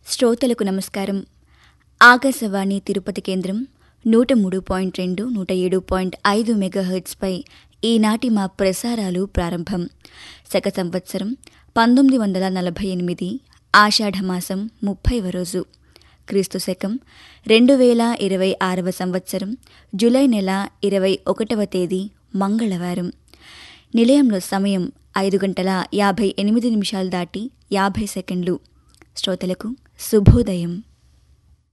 శ్రోతలకు నమస్కారం ఆకాశవాణి తిరుపతి కేంద్రం నూట మూడు పాయింట్ రెండు నూట ఏడు పాయింట్ ఐదు మెగాహెర్ట్స్పై ఈనాటి మా ప్రసారాలు ప్రారంభం శక సంవత్సరం పంతొమ్మిది వందల నలభై ఎనిమిది ఆషాఢమాసం ముప్పైవ రోజు క్రీస్తు శకం రెండు వేల ఇరవై ఆరవ సంవత్సరం జూలై నెల ఇరవై ఒకటవ తేదీ మంగళవారం నిలయంలో సమయం ఐదు గంటల యాభై ఎనిమిది నిమిషాలు దాటి యాభై సెకండ్లు శ్రోతలకు శుభోదయం